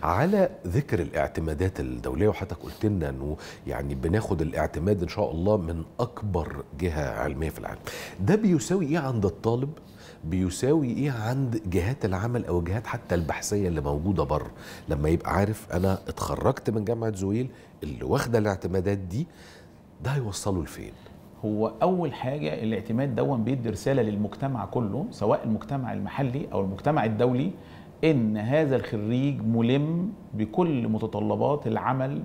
على ذكر الاعتمادات الدوليه وحضرتك قلت لنا انه يعني بناخد الاعتماد ان شاء الله من اكبر جهه علميه في العالم ده بيساوي ايه عند الطالب بيساوي ايه عند جهات العمل او جهات حتى البحثيه اللي موجوده بره لما يبقى عارف انا اتخرجت من جامعه زويل اللي واخده الاعتمادات دي ده هيوصله لفين هو اول حاجه الاعتماد دون بيدي رساله للمجتمع كله سواء المجتمع المحلي او المجتمع الدولي ان هذا الخريج ملم بكل متطلبات العمل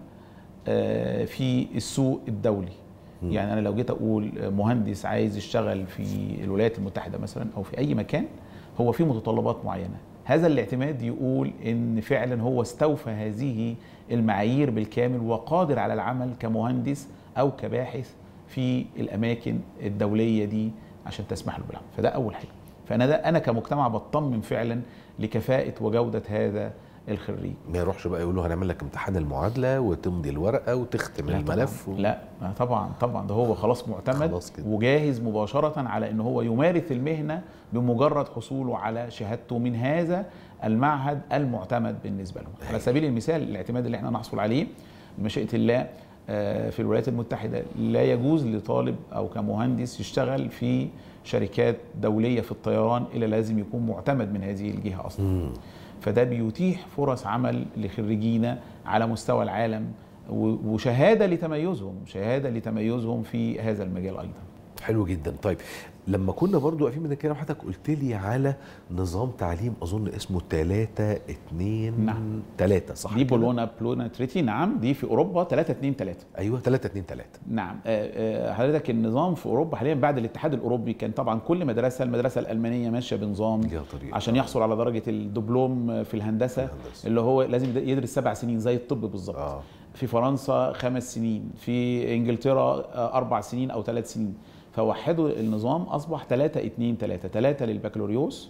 آه، في السوق الدولي مم. يعني انا لو جيت اقول مهندس عايز يشتغل في الولايات المتحده مثلا او في اي مكان هو في متطلبات معينه هذا الاعتماد يقول ان فعلا هو استوفى هذه المعايير بالكامل وقادر على العمل كمهندس او كباحث في الاماكن الدوليه دي عشان تسمح له بالعمل فده اول حاجه فانا ده انا كمجتمع بطمن فعلا لكفاءه وجوده هذا الخريج ما يروحش بقى يقول له هنعمل لك امتحان المعادله وتمضي الورقه وتختم لا الملف طبعا و... لا طبعا طبعا ده هو خلاص معتمد خلاص كده. وجاهز مباشرة على ان هو يمارس المهنة بمجرد حصوله على شهادته من هذا المعهد المعتمد بالنسبة له على أيوة. سبيل المثال الاعتماد اللي احنا نحصل عليه بمشيئة الله آه، في الولايات المتحدة لا يجوز لطالب او كمهندس يشتغل في شركات دولية في الطيران الا لازم يكون معتمد من هذه الجهة اصلا مم. فده بيتيح فرص عمل لخريجينا على مستوى العالم و- وشهاده لتميزهم شهاده لتميزهم في هذا المجال ايضا حلو جدا طيب لما كنا برضو واقفين من الكلام حضرتك قلت لي على نظام تعليم اظن اسمه 3 2 نعم. 3 صح دي كده؟ بولونا بلوناتريتي نعم دي في اوروبا 3 2 3 ايوه 3 2 3 نعم آه، آه، حضرتك النظام في اوروبا حاليا بعد الاتحاد الاوروبي كان طبعا كل مدرسه المدرسه الالمانيه ماشيه بنظام ليها طريقه عشان يحصل على درجه الدبلوم في الهندسه الهندسة. اللي هو لازم يدرس سبع سنين زي الطب بالظبط اه في فرنسا خمس سنين في انجلترا آه، اربع سنين او ثلاث سنين فوحدوا النظام اصبح 3 2 3 3 للبكالوريوس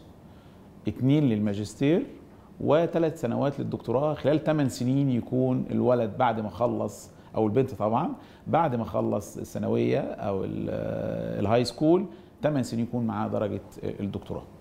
2 للماجستير وثلاث سنوات للدكتوراه خلال 8 سنين يكون الولد بعد ما خلص او البنت طبعا بعد ما خلص الثانويه او ال- الهاي سكول 8 سنين يكون معاه درجه الدكتوراه